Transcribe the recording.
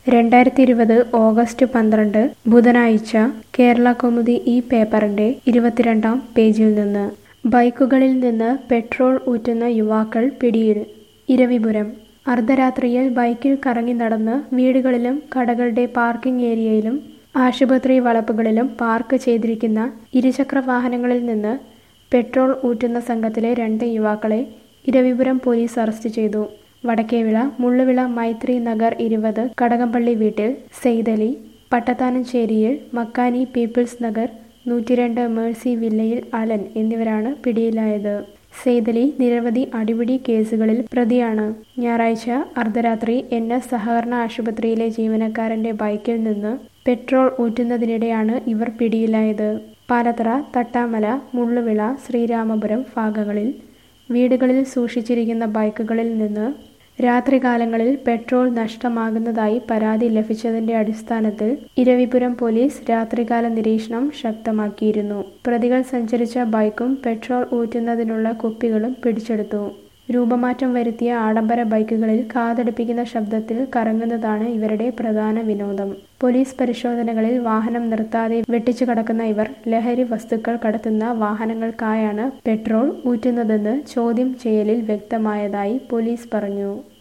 രണ്ടായിരത്തി ഇരുപത് ഓഗസ്റ്റ് പന്ത്രണ്ട് ബുധനാഴ്ച കേരള കൗമുദി ഈ പേപ്പറിന്റെ ഇരുപത്തിരണ്ടാം പേജിൽ നിന്ന് ബൈക്കുകളിൽ നിന്ന് പെട്രോൾ ഊറ്റുന്ന യുവാക്കൾ പിടിയിൽ ഇരവിപുരം അർദ്ധരാത്രിയിൽ ബൈക്കിൽ കറങ്ങി നടന്ന് വീടുകളിലും കടകളുടെ പാർക്കിംഗ് ഏരിയയിലും ആശുപത്രി വളപ്പുകളിലും പാർക്ക് ചെയ്തിരിക്കുന്ന ഇരുചക്ര വാഹനങ്ങളിൽ നിന്ന് പെട്രോൾ ഊറ്റുന്ന സംഘത്തിലെ രണ്ട് യുവാക്കളെ ഇരവിപുരം പോലീസ് അറസ്റ്റ് ചെയ്തു വടക്കേവിള മുള്ളുവിള മൈത്രി നഗർ ഇരുപത് കടകംപള്ളി വീട്ടിൽ സെയ്തലി പട്ടത്താനഞ്ചേരിയിൽ മക്കാനി പീപ്പിൾസ് നഗർ നൂറ്റിരണ്ട് മേഴ്സി വില്ലയിൽ അലൻ എന്നിവരാണ് പിടിയിലായത് സെയ്തലി നിരവധി അടിപിടി കേസുകളിൽ പ്രതിയാണ് ഞായറാഴ്ച അർദ്ധരാത്രി എൻ എസ് സഹകരണ ആശുപത്രിയിലെ ജീവനക്കാരന്റെ ബൈക്കിൽ നിന്ന് പെട്രോൾ ഊറ്റുന്നതിനിടെയാണ് ഇവർ പിടിയിലായത് പാലത്തറ തട്ടാമല മുള്ളുവിള ശ്രീരാമപുരം ഭാഗങ്ങളിൽ വീടുകളിൽ സൂക്ഷിച്ചിരിക്കുന്ന ബൈക്കുകളിൽ നിന്ന് രാത്രികാലങ്ങളിൽ പെട്രോൾ നഷ്ടമാകുന്നതായി പരാതി ലഭിച്ചതിന്റെ അടിസ്ഥാനത്തിൽ ഇരവിപുരം പോലീസ് രാത്രികാല നിരീക്ഷണം ശക്തമാക്കിയിരുന്നു പ്രതികൾ സഞ്ചരിച്ച ബൈക്കും പെട്രോൾ ഊറ്റുന്നതിനുള്ള കുപ്പികളും പിടിച്ചെടുത്തു രൂപമാറ്റം വരുത്തിയ ആഡംബര ബൈക്കുകളിൽ കാതടുപ്പിക്കുന്ന ശബ്ദത്തിൽ കറങ്ങുന്നതാണ് ഇവരുടെ പ്രധാന വിനോദം പോലീസ് പരിശോധനകളിൽ വാഹനം നിർത്താതെ വെട്ടിച്ചു കടക്കുന്ന ഇവർ ലഹരി വസ്തുക്കൾ കടത്തുന്ന വാഹനങ്ങൾക്കായാണ് പെട്രോൾ ഊറ്റുന്നതെന്ന് ചോദ്യം ചെയ്യലിൽ വ്യക്തമായതായി പോലീസ് പറഞ്ഞു